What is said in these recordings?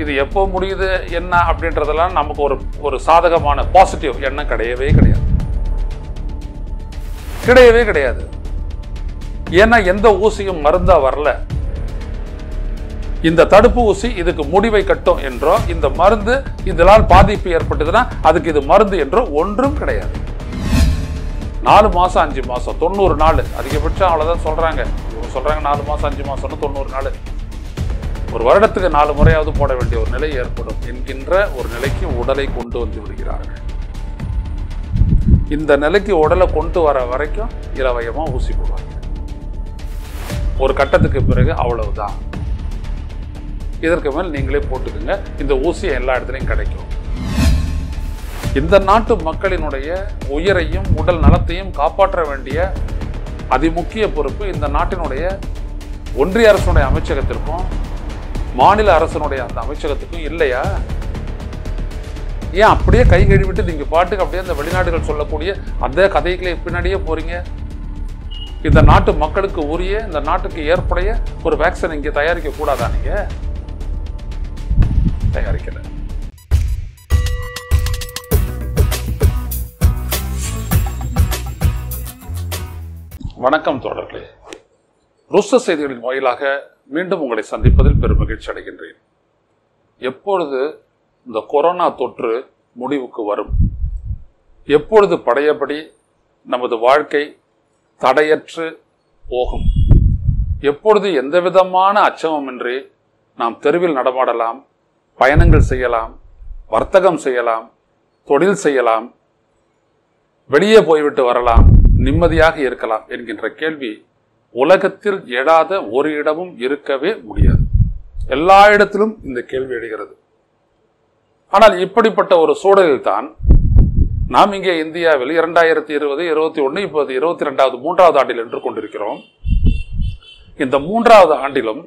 இது எப்போ முடியுது என்ன அப்படின்றதெல்லாம் நமக்கு ஒரு ஒரு சாதகமான பாசிட்டிவ் எண்ணம் கிடையவே கிடையாது கிடையவே கிடையாது ஏன்னா எந்த ஊசியும் மருந்தா வரல இந்த தடுப்பு ஊசி இதுக்கு முடிவை கட்டும் என்றோ இந்த மருந்து இதனால் பாதிப்பு ஏற்பட்டதுன்னா அதுக்கு இது மருந்து என்றோ ஒன்றும் கிடையாது நாலு மாசம் அஞ்சு மாசம் தொண்ணூறு நாள் அதிகபட்சம் அவ்வளவுதான் சொல்றாங்க இவங்க சொல்றாங்க நாலு மாசம் அஞ்சு மாசம்னு தொண்ணூறு நாள் ஒரு வருடத்துக்கு நாலு முறையாவது போட வேண்டிய ஒரு நிலை ஏற்படும் என்கின்ற ஒரு நிலைக்கு உடலை கொண்டு வந்து விடுகிறார்கள் இந்த நிலைக்கு உடலை கொண்டு வர வரைக்கும் இலவயமா ஊசி போடுவாங்க ஒரு கட்டத்துக்கு பிறகு அவ்வளவுதான் இதற்கு மேல் நீங்களே போட்டுக்குங்க இந்த ஊசி எல்லா இடத்துலையும் கிடைக்கும் இந்த நாட்டு மக்களினுடைய உயிரையும் உடல் நலத்தையும் காப்பாற்ற வேண்டிய அதிமுக்கிய பொறுப்பு இந்த நாட்டினுடைய ஒன்றிய அரசுடைய அமைச்சகத்திற்கும் மாநில அரசனுடைய அந்த அமைச்சகத்துக்கும் இல்லையா ஏன் அப்படியே கை கழுவிட்டு நீங்க பாட்டுக்கு அப்படியே அந்த வெளிநாடுகள் சொல்லக்கூடிய அந்த கதைகளை பின்னாடியே போறீங்க இந்த நாட்டு மக்களுக்கு உரிய இந்த நாட்டுக்கு ஏற்புடைய ஒரு வேக்சின் இங்க தயாரிக்க கூடாதா நீங்க தயாரிக்கல வணக்கம் தோழர்களே ருஷ்ட செய்திகளின் வாயிலாக மீண்டும் உங்களை சந்திப்பதில் பெரும் மகிழ்ச்சி அடைகின்றேன் எப்பொழுது இந்த கொரோனா தொற்று முடிவுக்கு வரும் எப்பொழுது பழையபடி நமது வாழ்க்கை தடையற்று போகும் எப்பொழுது எந்த விதமான அச்சமுமின்றி நாம் தெருவில் நடமாடலாம் பயணங்கள் செய்யலாம் வர்த்தகம் செய்யலாம் தொழில் செய்யலாம் வெளியே போய்விட்டு வரலாம் நிம்மதியாக இருக்கலாம் என்கின்ற கேள்வி உலகத்தில் எழாத ஒரு இடமும் இருக்கவே முடியாது எல்லா இடத்திலும் இந்த கேள்வி எழுகிறது ஆனால் இப்படிப்பட்ட ஒரு சூழலில் தான் நாம் இங்கே இந்தியாவில் இரண்டாயிரத்தி இருபது இருபத்தி ஒன்று இப்போது இருபத்தி ரெண்டாவது மூன்றாவது ஆண்டில் என்று கொண்டிருக்கிறோம் இந்த மூன்றாவது ஆண்டிலும்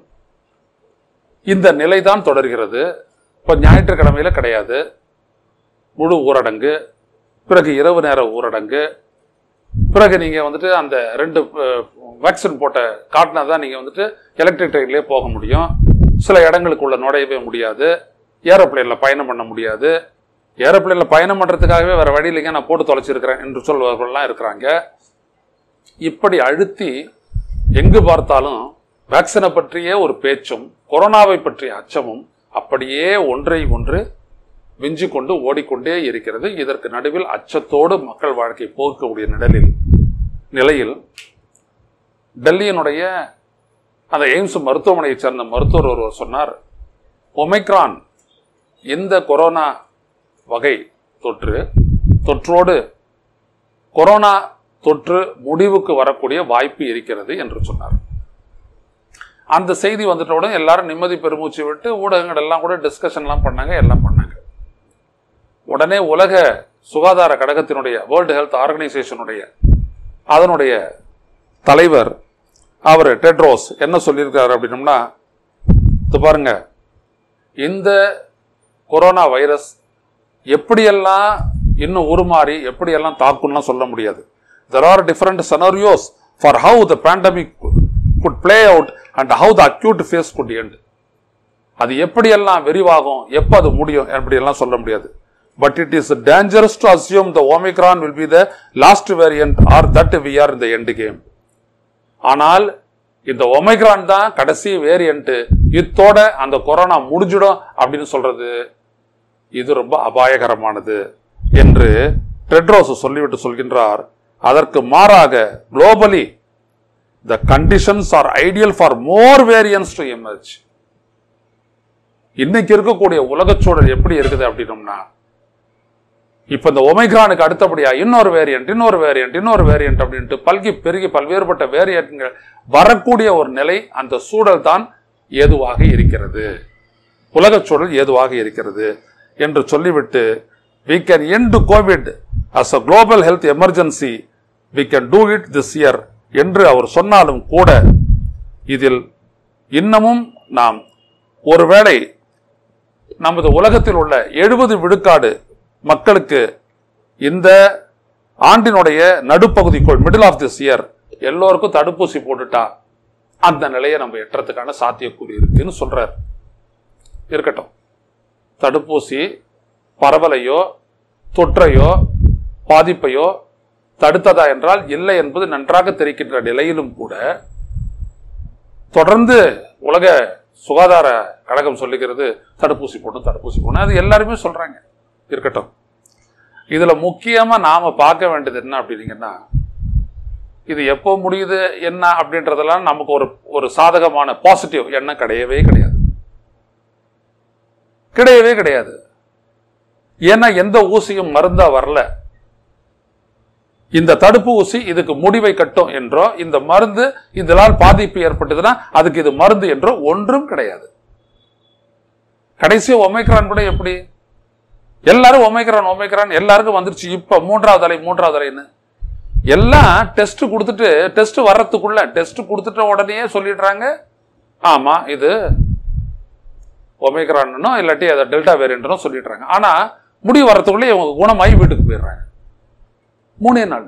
இந்த நிலைதான் தொடர்கிறது இப்போ ஞாயிற்றுக்கிழமையில கிடையாது முழு ஊரடங்கு பிறகு இரவு நேர ஊரடங்கு பிறகு நீங்க வந்துட்டு அந்த ரெண்டு வேக்சின் போட்ட காட்டினா தான் நீங்க வந்துட்டு எலக்ட்ரிக் ட்ரெயின்லேயே போக முடியும் சில இடங்களுக்குள்ள நுழையவே முடியாது ஏரோப்ளேனில் பயணம் பண்ண முடியாது ஏரோப்ளேனில் பயணம் பண்ணுறதுக்காகவே வேற வழி இல்லைங்க நான் போட்டு தொலைச்சிருக்கிறேன் என்று சொல்பவர்கள்லாம் இருக்கிறாங்க இப்படி அழுத்தி எங்கு பார்த்தாலும் வேக்சினை பற்றிய ஒரு பேச்சும் கொரோனாவை பற்றிய அச்சமும் அப்படியே ஒன்றை ஒன்று விஞ்சி கொண்டு ஓடிக்கொண்டே இருக்கிறது இதற்கு நடுவில் அச்சத்தோடு மக்கள் வாழ்க்கை போக்கக்கூடிய நிழலில் நிலையில் டெல்லியினுடைய அந்த எய்ம்ஸ் மருத்துவமனையைச் சேர்ந்த மருத்துவர் ஒருவர் சொன்னார் ஒமைக்ரான் இந்த கொரோனா வகை தொற்று தொற்றோடு கொரோனா தொற்று முடிவுக்கு வரக்கூடிய வாய்ப்பு இருக்கிறது என்று சொன்னார் அந்த செய்தி வந்துட்ட உடனே எல்லாரும் நிம்மதி பெருமூச்சு விட்டு ஊடகங்கள் எல்லாம் கூட டிஸ்கஷன்லாம் பண்ணாங்க எல்லாம் பண்ணாங்க உடனே உலக சுகாதார கழகத்தினுடைய வேர்ல்டு ஹெல்த் ஆர்கனைசேஷனுடைய அதனுடைய தலைவர் அவர் டெட்ரோஸ் என்ன சொல்லியிருக்காரு அப்படின்னம்னா இது பாருங்க இந்த கொரோனா வைரஸ் எப்படியெல்லாம் இன்னும் உருமாறி எப்படியெல்லாம் தாக்கும்லாம் சொல்ல முடியாது there are different scenarios for how the pandemic could play out and how the acute phase could end அது எப்படியெல்லாம் விரிவாகும் எப்போ அது முடியும் எப்படியெல்லாம் சொல்ல முடியாது but it is dangerous to assume the Omicron will be the last variant or that we are இந்த எண்ட் கேம் ஆனால் இந்த ஒமைக்ரான் தான் கடைசி வேரியன்ட் இத்தோட அந்த கொரோனா முடிஞ்சிடும் அப்படின்னு சொல்றது இது ரொம்ப அபாயகரமானது என்று டெட்ரோஸ் சொல்லிவிட்டு சொல்கின்றார் அதற்கு மாறாக globally the conditions are ideal for more variants to emerge இன்னைக்கு இருக்கக்கூடிய உலகச் சூழல் எப்படி இருக்குது அப்படின்னோம்னா இப்ப இந்த ஒமைக்ரானுக்கு அடுத்தபடியா இன்னொரு வேரியன்ட் இன்னொரு வேரியன்ட் இன்னொரு வேரியன்ட் அப்படின்ட்டு பல்கி பெருகி பல்வேறுபட்ட வேரியன்ட்கள் வரக்கூடிய ஒரு நிலை அந்த சூழல் தான் ஏதுவாக இருக்கிறது உலகச் சூழல் ஏதுவாக இருக்கிறது என்று சொல்லிவிட்டு we can end Covid as a global health emergency we can do it this year என்று அவர் சொன்னாலும் கூட இதில் இன்னமும் நாம் ஒருவேளை நமது உலகத்தில் உள்ள எழுபது விழுக்காடு மக்களுக்கு இந்த ஆண்டினுடைய நடுப்பகுதிக்குள் மிடில் ஆஃப் திஸ் இயர் எல்லோருக்கும் தடுப்பூசி போட்டுட்டா அந்த நிலையை நம்ம எட்டுறதுக்கான சாத்தியக்கூறு இருக்குன்னு சொல்றார் இருக்கட்டும் தடுப்பூசி பரவலையோ தொற்றையோ பாதிப்பையோ தடுத்ததா என்றால் இல்லை என்பது நன்றாக தெரிக்கின்ற நிலையிலும் கூட தொடர்ந்து உலக சுகாதார கழகம் சொல்லுகிறது தடுப்பூசி போடணும் தடுப்பூசி போடணும் அது எல்லாருமே சொல்றாங்க இருக்கட்டும் இதுல முக்கியமா நாம பார்க்க வேண்டியது என்ன அப்படின்னீங்கன்னா இது எப்போ முடியுது என்ன அப்படின்றதெல்லாம் நமக்கு ஒரு ஒரு சாதகமான பாசிட்டிவ் எண்ணம் கிடையவே கிடையாது கிடையவே கிடையாது ஏன்னா எந்த ஊசியும் மருந்தா வரல இந்த தடுப்பு ஊசி இதுக்கு முடிவை கட்டும் என்றோ இந்த மருந்து இதனால் பாதிப்பு ஏற்பட்டதுன்னா அதுக்கு இது மருந்து என்றோ ஒன்றும் கிடையாது கடைசி ஒமைக்ரான் கூட எப்படி எல்லாரும் ஒமைக்ரான் ஒமைக்ரான் எல்லாருக்கும் வந்துருச்சு இப்ப மூன்றாவது அலை மூன்றாவது அலைன்னு எல்லாம் டெஸ்ட் கொடுத்துட்டு டெஸ்ட் வர்றதுக்குள்ள டெஸ்ட் கொடுத்துட்ட உடனே சொல்லிடுறாங்க ஆமா இது ஒமைக்ரான்னோ இல்லாட்டி அதை டெல்டா வேரியன்ட்னோ சொல்லிடுறாங்க ஆனா முடிவு வர்றதுக்குள்ளே இவங்க குணமாகி வீட்டுக்கு போயிடுறாங்க மூணே நாள்ல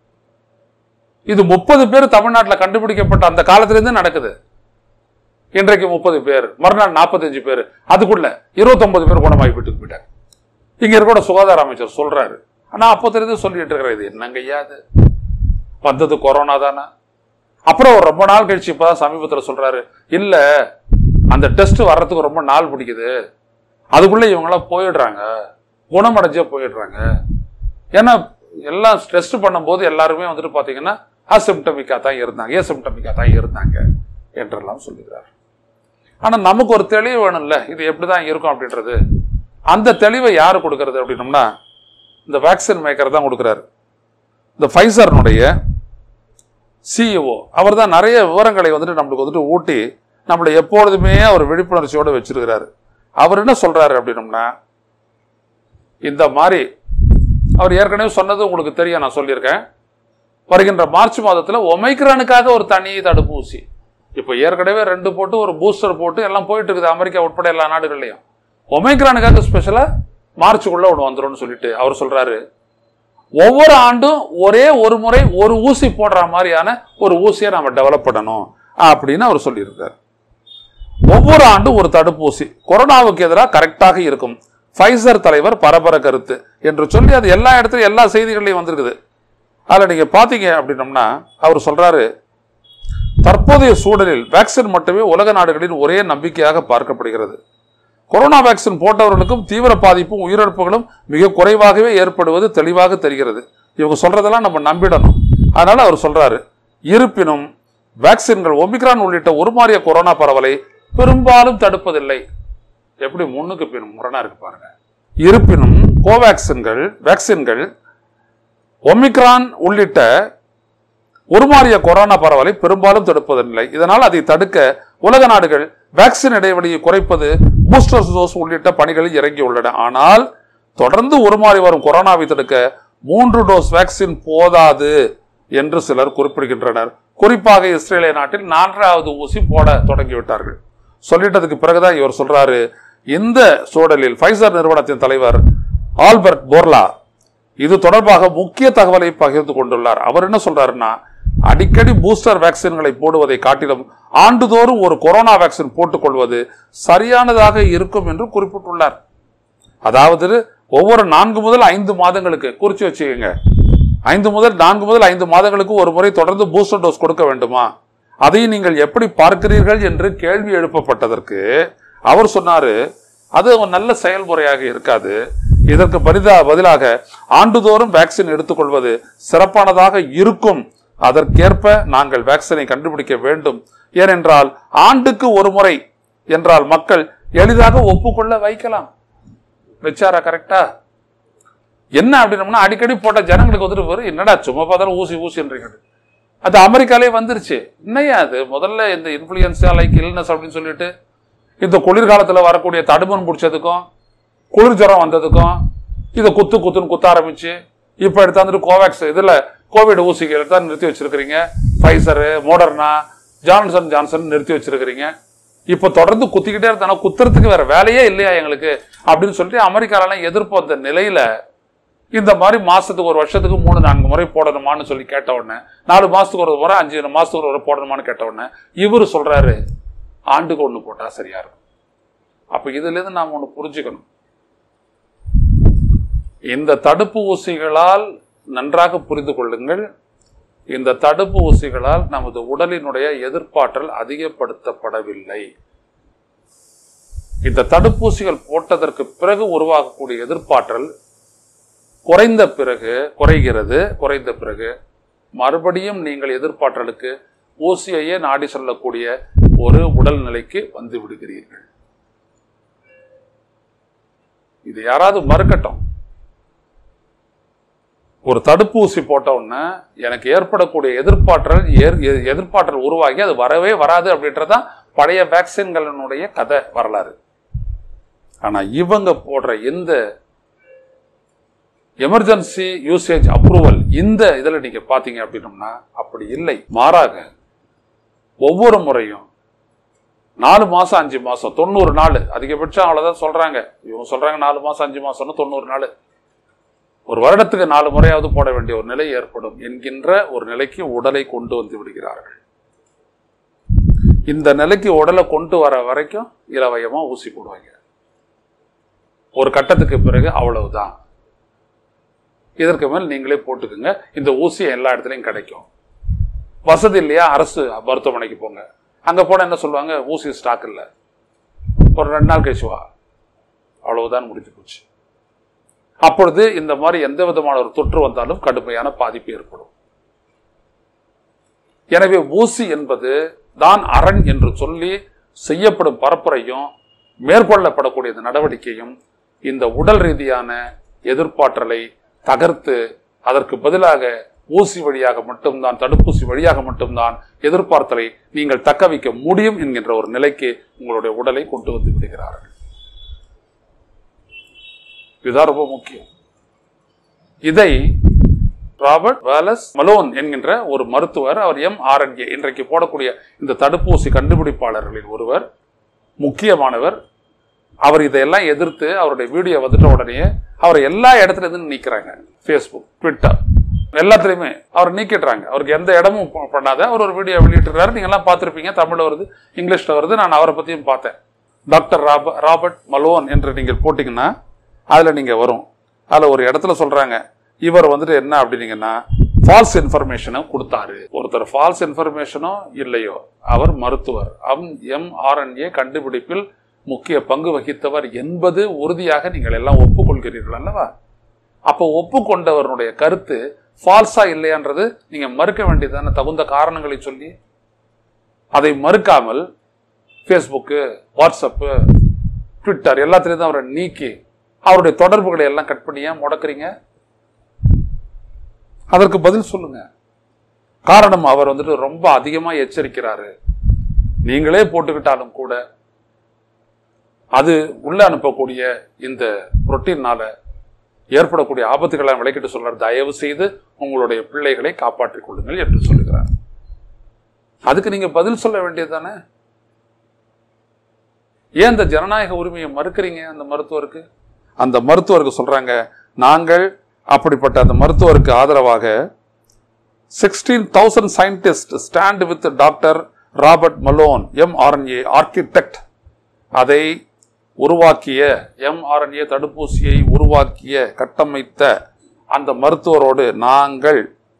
இது முப்பது பேர் தமிழ்நாட்டில் கண்டுபிடிக்கப்பட்ட அந்த காலத்திலிருந்து நடக்குது இன்றைக்கு முப்பது பேர் மறுநாள் நாற்பத்தஞ்சு பேர் அதுக்குள்ள இருபத்தொன்பது பேர் குணமாகி வீட்டுக்கு போயிட்டாங்க இங்க இருக்கிற சுகாதார அமைச்சர் சொல்றாரு ஆனா அப்போத்திலிருந்து சொல்லிட்டு இருக்கிற இது என்னங்க ஐயா இது வந்தது கொரோனா தானே அப்புறம் ஒரு ரொம்ப நாள் கழிச்சு இப்பதான் சமீபத்தில் சொல்றாரு இல்ல அந்த டெஸ்ட் வர்றதுக்கு ரொம்ப நாள் பிடிக்குது அதுக்குள்ள இவங்கெல்லாம் போயிடுறாங்க குணமடைஞ்சே போயிடுறாங்க ஏன்னா எல்லாம் டெஸ்ட் பண்ணும்போது எல்லாருமே வந்துட்டு பாத்தீங்கன்னா அசிம்டமிக்கா தான் இருந்தாங்க ஏசிம்டமிக்கா தான் இருந்தாங்க என்றெல்லாம் சொல்லுகிறார் ஆனா நமக்கு ஒரு தெளிவு வேணும்ல இது எப்படிதான் இருக்கும் அப்படின்றது அந்த தெளிவை யாரு கொடுக்கறது அப்படின்னோம்னா இந்த வேக்சின் மேக்கர் தான் கொடுக்குறாரு இந்த ஃபைசர்னுடைய சிஇஓ அவர் தான் நிறைய விவரங்களை வந்துட்டு நம்மளுக்கு வந்துட்டு ஊட்டி நம்மளை எப்பொழுதுமே அவர் விழிப்புணர்ச்சியோடு வச்சிருக்கிறாரு அவர் என்ன சொல்றாரு அப்படின்னோம்னா இந்த மாதிரி அவர் ஏற்கனவே சொன்னது உங்களுக்கு தெரியும் நான் சொல்லியிருக்கேன் வருகின்ற மார்ச் மாதத்தில் ஒமைக்ரானுக்காக ஒரு தனி தடுப்பூசி இப்போ ஏற்கனவே ரெண்டு போட்டு ஒரு பூஸ்டர் போட்டு எல்லாம் போயிட்டு இருக்குது அமெரிக்கா உட்பட எல்லா நாடுகள்லையும் ஒமைக்ரானுக்காக ஸ்பெஷலாக மார்ச்சுக்குள்ள ஒன்று வந்துரும்னு சொல்லிட்டு அவர் சொல்றாரு ஒவ்வொரு ஆண்டும் ஒரே ஒரு முறை ஒரு ஊசி போடுற மாதிரியான ஒரு ஊசியை நாம டெவலப் பண்ணணும் அப்படின்னு அவர் சொல்லியிருக்காரு ஒவ்வொரு ஆண்டும் ஒரு தடுப்பூசி கொரோனாவுக்கு எதிராக கரெக்டாக இருக்கும் ஃபைசர் தலைவர் பரபர கருத்து என்று சொல்லி அது எல்லா இடத்துலையும் எல்லா செய்திகள்லையும் வந்திருக்குது அதில் நீங்க பாத்தீங்க அப்படின்னம்னா அவர் சொல்றாரு தற்போதைய சூழலில் வேக்சின் மட்டுமே உலக நாடுகளின் ஒரே நம்பிக்கையாக பார்க்கப்படுகிறது கொரோனா வேக்சின் போட்டவர்களுக்கும் தீவிர பாதிப்பும் உயிரிழப்புகளும் மிக குறைவாகவே ஏற்படுவது தெளிவாக தெரிகிறது இவங்க சொல்றதெல்லாம் நம்ம நம்பிடணும் அதனால அவர் சொல்றாரு இருப்பினும் வேக்சின்கள் ஒமிக்ரான் உள்ளிட்ட உருமாறிய கொரோனா பரவலை பெரும்பாலும் தடுப்பதில்லை எப்படி முன்னுக்கு பின் முரணா இருக்கு பாருங்க இருப்பினும் கோவேக்சின்கள் வேக்சின்கள் ஒமிக்ரான் உள்ளிட்ட உருமாறிய கொரோனா பரவலை பெரும்பாலும் தடுப்பதில்லை இதனால் அதை தடுக்க உலக நாடுகள் வேக்சின் இடைவெளியை குறைப்பது பூஸ்டர் டோஸ் உள்ளிட்ட பணிகளில் இறங்கியுள்ளன ஆனால் தொடர்ந்து உருமாறி வரும் கொரோனாவை தடுக்க மூன்று டோஸ் வேக்சின் போதாது என்று சிலர் குறிப்பிடுகின்றனர் குறிப்பாக இஸ்ரேலிய நாட்டில் நான்காவது ஊசி போட தொடங்கிவிட்டார்கள் சொல்லிட்டதுக்கு பிறகுதான் இவர் சொல்றாரு இந்த சூழலில் ஃபைசர் நிறுவனத்தின் தலைவர் ஆல்பர்ட் போர்லா இது தொடர்பாக முக்கிய தகவலை பகிர்ந்து கொண்டுள்ளார் அவர் என்ன சொல்றாருன்னா அடிக்கடி பூஸ்டர் வேக்சின்களை போடுவதை காட்டிலும் ஆண்டுதோறும் ஒரு கொரோனா வேக்சின் போட்டுக்கொள்வது சரியானதாக இருக்கும் என்று குறிப்பிட்டுள்ளார் அதாவது ஒவ்வொரு நான்கு முதல் ஐந்து மாதங்களுக்கு குறிச்சு வச்சுக்கோங்க ஐந்து முதல் நான்கு முதல் ஐந்து மாதங்களுக்கு ஒரு முறை தொடர்ந்து பூஸ்டர் டோஸ் கொடுக்க வேண்டுமா அதை நீங்கள் எப்படி பார்க்கிறீர்கள் என்று கேள்வி எழுப்பப்பட்டதற்கு அவர் சொன்னாரு அது ஒரு நல்ல செயல்முறையாக இருக்காது இதற்கு பரிதா பதிலாக ஆண்டுதோறும் வேக்சின் எடுத்துக்கொள்வது சிறப்பானதாக இருக்கும் அதற்கேற்ப நாங்கள் வேக்சினை கண்டுபிடிக்க வேண்டும் ஏனென்றால் ஆண்டுக்கு ஒரு முறை என்றால் மக்கள் எளிதாக ஒப்புக்கொள்ள வைக்கலாம் வச்சாரா கரெக்டா என்ன அப்படின்னம்னா அடிக்கடி போட்ட ஜனங்களுக்கு வந்துட்டு வரும் என்னடா சும்மா பார்த்தாலும் ஊசி ஊசின்றீங்க அது அமெரிக்காலே வந்துருச்சு என்னையா அது முதல்ல இந்த இன்ஃபுளுயன்ஸா லைக் இல்னஸ் அப்படின்னு சொல்லிட்டு இந்த குளிர்காலத்தில் வரக்கூடிய தடுமன் பிடிச்சதுக்கும் குளிர் ஜுரம் வந்ததுக்கும் இதை குத்து குத்துன்னு குத்த ஆரம்பிச்சு இப்போ எடுத்தாந்துட்டு கோவேக்ஸ் இதில் கோவிட் ஊசிகள் தான் நிறுத்தி வச்சிருக்கிறீங்க ஃபைசரு மோடர்னா ஜான்சன் ஜான்சன் நிறுத்தி வச்சிருக்கிறீங்க இப்போ தொடர்ந்து குத்திக்கிட்டே இருந்தானா குத்துறதுக்கு வேற வேலையே இல்லையா எங்களுக்கு அப்படின்னு சொல்லிட்டு அமெரிக்காலலாம் எதிர்ப்பு வந்த நிலையில இந்த மாதிரி மாசத்துக்கு ஒரு வருஷத்துக்கு மூணு நான்கு முறை போடணுமான்னு சொல்லி கேட்ட உடனே நாலு மாசத்துக்கு ஒரு முறை அஞ்சு மாசத்துக்கு ஒரு முறை போடணுமான்னு கேட்ட உடனே இவரு சொல்றாரு ஆண்டுக்கு ஒன்று போட்டா சரியா இருக்கும் அப்ப இதுல இருந்து நாம ஒன்று புரிஞ்சுக்கணும் இந்த தடுப்பு ஊசிகளால் நன்றாக புரிந்து கொள்ளுங்கள் இந்த தடுப்பு ஊசிகளால் நமது உடலினுடைய எதிர்ப்பாற்றல் அதிகப்படுத்தப்படவில்லை இந்த தடுப்பூசிகள் போட்டதற்கு பிறகு உருவாகக்கூடிய எதிர்ப்பாற்றல் குறைந்த பிறகு குறைகிறது குறைந்த பிறகு மறுபடியும் நீங்கள் எதிர்ப்பாற்றலுக்கு ஊசியையே நாடி செல்லக்கூடிய ஒரு உடல்நிலைக்கு வந்து விடுகிறீர்கள் இது யாராவது மறுக்கட்டும் ஒரு தடுப்பூசி போட்ட உடனே எனக்கு ஏற்படக்கூடிய எதிர்ப்பாற்றல் ஏற்- எ- எதிர்ப்பாற்றல் உருவாகி அது வரவே வராது அப்படின்றதான் பழைய வேக்சின்களினுடைய கதை வரலாறு ஆனா இவங்க போடுற இந்த எமர்ஜென்சி யூசேஜ் அப்ரூவல் இந்த இதில் நீங்க பாத்தீங்க அப்படின்னம்னா அப்படி இல்லை மாறாக ஒவ்வொரு முறையும் நாலு மாசம் அஞ்சு மாசம் தொண்ணூறு நாள் அதிகபட்சம் அவ்வளவுதான் சொல்றாங்க இவங்க சொல்றாங்க நாலு மாசம் அஞ்சு மாசம்னு தொண்ணூறு நாள் ஒரு வருடத்துக்கு நாலு முறையாவது போட வேண்டிய ஒரு நிலை ஏற்படும் என்கின்ற ஒரு நிலைக்கு உடலை கொண்டு வந்து விடுகிறார்கள் இந்த நிலைக்கு உடலை கொண்டு வர வரைக்கும் இலவயமா ஊசி போடுவாங்க ஒரு கட்டத்துக்கு பிறகு அவ்வளவுதான் இதற்கு மேல் நீங்களே போட்டுக்குங்க இந்த ஊசி எல்லா இடத்துலையும் கிடைக்கும் வசதி இல்லையா அரசு மருத்துவமனைக்கு போங்க அங்க போனா என்ன சொல்லுவாங்க ஊசி ஸ்டாக் இல்லை ஒரு ரெண்டு நாள் கழிச்சு வா அவ்வளவுதான் முடிஞ்சு போச்சு அப்பொழுது இந்த மாதிரி எந்த விதமான ஒரு தொற்று வந்தாலும் கடுமையான பாதிப்பு ஏற்படும் எனவே ஊசி என்பது தான் அரண் என்று சொல்லி செய்யப்படும் பரப்புரையும் மேற்கொள்ளப்படக்கூடிய இந்த நடவடிக்கையும் இந்த உடல் ரீதியான எதிர்ப்பாற்றலை தகர்த்து அதற்கு பதிலாக ஊசி வழியாக மட்டும்தான் தடுப்பூசி வழியாக மட்டும்தான் எதிர்பார்த்தலை நீங்கள் தக்க வைக்க முடியும் என்கின்ற ஒரு நிலைக்கு உங்களுடைய உடலை கொண்டு வந்து விடுகிறார்கள் இதுதான் ரொம்ப முக்கியம் இதை ராபர்ட் வேலஸ் மலோன் என்கின்ற ஒரு மருத்துவர் அவர் எம் ஆர்என்ஏ இன்றைக்கு போடக்கூடிய இந்த தடுப்பூசி கண்டுபிடிப்பாளர்களில் ஒருவர் முக்கியமானவர் அவர் இதையெல்லாம் எதிர்த்து அவருடைய வீடியோ வந்துட்ட உடனே அவர் எல்லா இடத்துல இருந்து நீக்கிறாங்க ஃபேஸ்புக் ட்விட்டர் எல்லாத்துலயுமே அவர் நீக்கிடுறாங்க அவருக்கு எந்த இடமும் ப- பண்ணாத அவர் ஒரு வீடியோ வெளியிட்டிருக்காரு நீங்க எல்லாம் பார்த்திருப்பீங்க தமிழ்ல வருது இங்கிலீஷ்ல வருது நான் அவரை பத்தியும் பார்த்தேன் டாக்டர் ராப ராபர்ட் மலோன் என்று நீங்கள் போட்டீங்கன்னா அதுல நீங்க வரும் அதுல ஒரு இடத்துல சொல்றாங்க இவர் வந்துட்டு என்ன அப்படின்னீங்கன்னா ஃபால்ஸ் இன்ஃபர்மேஷனை கொடுத்தாரு ஒருத்தர் ஃபால்ஸ் இன்ஃபர்மேஷனோ இல்லையோ அவர் மருத்துவர் அவ் எம்ஆர்என்ஏ கண்டுபிடிப்பில் முக்கிய பங்கு வகித்தவர் என்பது உறுதியாக நீங்கள் எல்லாம் ஒப்புக்கொள்கிறீர்கள் அல்லவா அப்போ ஒப்புக்கொண்டவருடைய கருத்து ஃபால்ஸா இல்லையான்றது நீங்க மறுக்க வேண்டியதான தகுந்த காரணங்களை சொல்லி அதை மறுக்காமல் ஃபேஸ்புக்கு வாட்ஸ்அப்பு ட்விட்டர் எல்லாத்துலேயும் தான் அவரை நீக்கி அவருடைய தொடர்புகளை எல்லாம் கட் பண்ணி ஏன் முடக்குறீங்க அதற்கு பதில் சொல்லுங்க காரணம் அவர் வந்துட்டு ரொம்ப அதிகமா எச்சரிக்கிறாரு நீங்களே போட்டுக்கிட்டாலும் கூட அது உள்ள அனுப்பக்கூடிய இந்த புரோட்டீன்னால ஏற்படக்கூடிய ஆபத்துகளை விளக்கிட்டு சொல்றார் தயவு செய்து உங்களுடைய பிள்ளைகளை காப்பாற்றிக் கொள்ளுங்கள் என்று சொல்லுகிறார் அதுக்கு நீங்க பதில் சொல்ல வேண்டியதுதானே ஏன் இந்த ஜனநாயக உரிமையை மறுக்கிறீங்க அந்த மருத்துவருக்கு அந்த மருத்துவருக்கு சொல்றாங்க நாங்கள் அப்படிப்பட்ட அந்த மருத்துவருக்கு ஆதரவாக sixteen thousand scientist stand with doctor Robert Malone mRNA architect அதை உருவாக்கிய எம்ஆர்என்ஏ தடுப்பூசியை உருவாக்கிய கட்டமைத்த அந்த மருத்துவரோடு நாங்கள்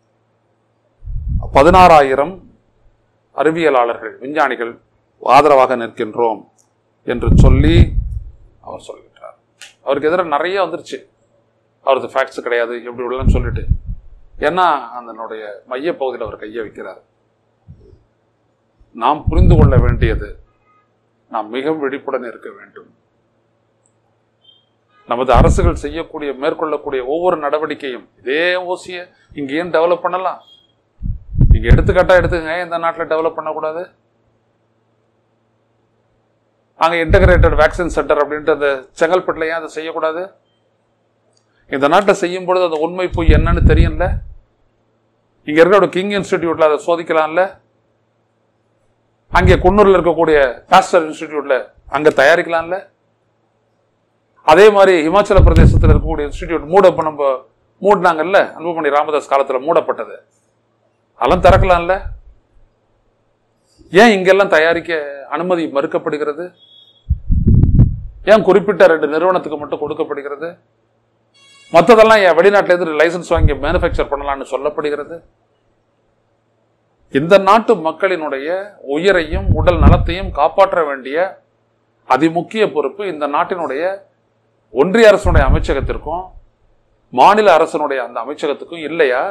பதினாறாயிரம் அறிவியலாளர்கள் விஞ்ஞானிகள் ஆதரவாக நிற்கின்றோம் என்று சொல்லி அவர் சொல்கின்றார் அவருக்கு எதிராக நிறைய வந்துருச்சு அவரது ஃபேக்ட்ஸ் கிடையாது எப்படி உள்ளன்னு சொல்லிட்டு ஏன்னா அதனுடைய மையப்பகுதியில் அவர் கையை வைக்கிறார் நாம் புரிந்து கொள்ள வேண்டியது நாம் மிகவும் விழிப்புடன் இருக்க வேண்டும் நமது அரசுகள் செய்யக்கூடிய மேற்கொள்ளக்கூடிய ஒவ்வொரு நடவடிக்கையும் இதே ஓசியை இங்கேயும் டெவலப் பண்ணலாம் நீங்க எடுத்துக்காட்டா எடுத்துங்க இந்த நாட்டில் டெவலப் பண்ணக்கூடாது அங்க இன்டகிரேட்டட் வேக்சின் சென்டர் அப்படின்ட்டு அந்த செங்கல்பட்டுல ஏன் அதை செய்யக்கூடாது இந்த நாட்டை செய்யும் பொழுது அந்த உண்மை பொய் என்னன்னு தெரியும்ல இங்க இருக்கிற கிங் இன்ஸ்டிடியூட்ல அதை சோதிக்கலாம்ல அங்கே குன்னூர்ல இருக்கக்கூடிய பாஸ்டர் இன்ஸ்டிடியூட்ல அங்க தயாரிக்கலாம்ல அதே மாதிரி இமாச்சல பிரதேசத்தில் இருக்கக்கூடிய இன்ஸ்டிடியூட் மூட இப்ப நம்ம மூடினாங்கல்ல அன்புமணி ராமதாஸ் காலத்துல மூடப்பட்டது அதெல்லாம் திறக்கலாம்ல ஏன் இங்கெல்லாம் தயாரிக்க அனுமதி மறுக்கப்படுகிறது ஏன் குறிப்பிட்ட ரெண்டு நிறுவனத்துக்கு மட்டும் கொடுக்கப்படுகிறது மற்றதெல்லாம் என் வெளிநாட்டுல இருந்து லைசன்ஸ் வாங்கி மேனுஃபேக்சர் பண்ணலாம்னு சொல்லப்படுகிறது இந்த நாட்டு மக்களினுடைய உயிரையும் உடல் நலத்தையும் காப்பாற்ற வேண்டிய அதிமுக்கிய பொறுப்பு இந்த நாட்டினுடைய ஒன்றிய அரசுடைய அமைச்சகத்திற்கும் மாநில அரசனுடைய அந்த அமைச்சகத்துக்கும் இல்லையா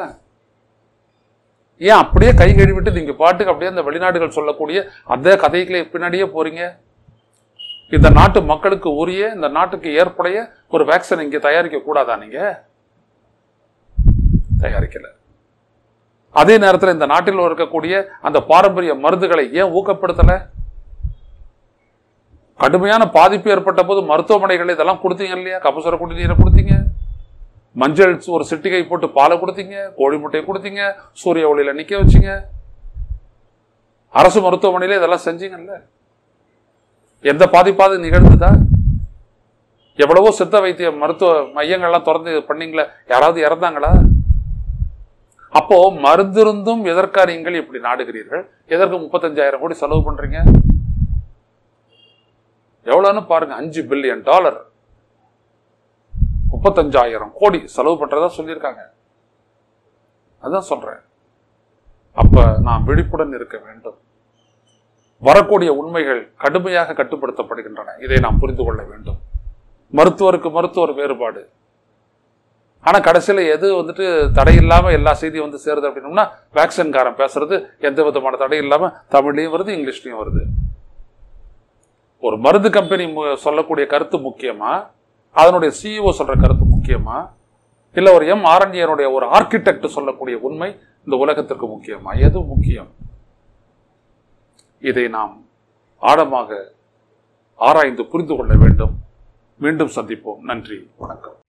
ஏன் அப்படியே கை கழுவிட்டு நீங்க பாட்டுக்கு அப்படியே அந்த வெளிநாடுகள் சொல்லக்கூடிய அதே கதைகளே பின்னாடியே போறீங்க இந்த நாட்டு மக்களுக்கு உரிய இந்த நாட்டுக்கு ஏற்புடைய ஒரு வேக்சின் இங்க தயாரிக்க கூடாதா நீங்க தயாரிக்கல அதே நேரத்தில் இந்த நாட்டில் இருக்கக்கூடிய அந்த பாரம்பரிய மருந்துகளை ஏன் ஊக்கப்படுத்தல கடுமையான பாதிப்பு ஏற்பட்ட போது மருத்துவமனைகள் இதெல்லாம் கொடுத்தீங்க இல்லையா கபசுர குடிநீரை கொடுத்தீங்க மஞ்சள் ஒரு சிட்டிகை போட்டு பாலை கொடுத்தீங்க கோழி முட்டையை கொடுத்தீங்க சூரிய ஒளியில நிக்க வச்சீங்க அரசு மருத்துவமனையில இதெல்லாம் செஞ்சீங்கல்ல எந்த பாதிப்பாவது நிகழ்ந்ததா எவ்வளவோ சித்த வைத்திய மருத்துவ மையங்கள்லாம் திறந்து பண்ணீங்களா யாராவது இறந்தாங்களா அப்போ மருந்திருந்தும் எதற்காக நீங்கள் இப்படி நாடுகிறீர்கள் எதற்கு முப்பத்தஞ்சாயிரம் கோடி செலவு பண்றீங்க எவ்வளவுன்னு பாருங்க அஞ்சு பில்லியன் டாலர் முப்பத்தஞ்சாயிரம் கோடி செலவு பண்றதா சொல்லியிருக்காங்க அதான் சொல்றேன் அப்ப நாம் விழிப்புடன் இருக்க வேண்டும் வரக்கூடிய உண்மைகள் கடுமையாக கட்டுப்படுத்தப்படுகின்றன இதை நாம் புரிந்து கொள்ள வேண்டும் மருத்துவருக்கு மருத்துவர் வேறுபாடு ஆனா கடைசியில எது வந்துட்டு தடை இல்லாம எல்லா செய்தியும் வந்து சேருது அப்படின்னோம்னா வேக்சின்காரன் பேசுறது எந்த விதமான தடை இல்லாம தமிழ்லயும் வருது இங்கிலீஷ்லயும் வருது ஒரு மருந்து கம்பெனி மு- சொல்லக்கூடிய கருத்து முக்கியமா அதனுடைய சிஇஓ சொல்ற கருத்து முக்கியமா இல்ல ஒரு எம் ஆரண்யனுடைய ஒரு ஆர்கிடெக்ட் சொல்லக்கூடிய உண்மை இந்த உலகத்திற்கு முக்கியமா எது முக்கியம் இதை நாம் ஆழமாக ஆராய்ந்து புரிந்து கொள்ள வேண்டும் மீண்டும் சந்திப்போம் நன்றி வணக்கம்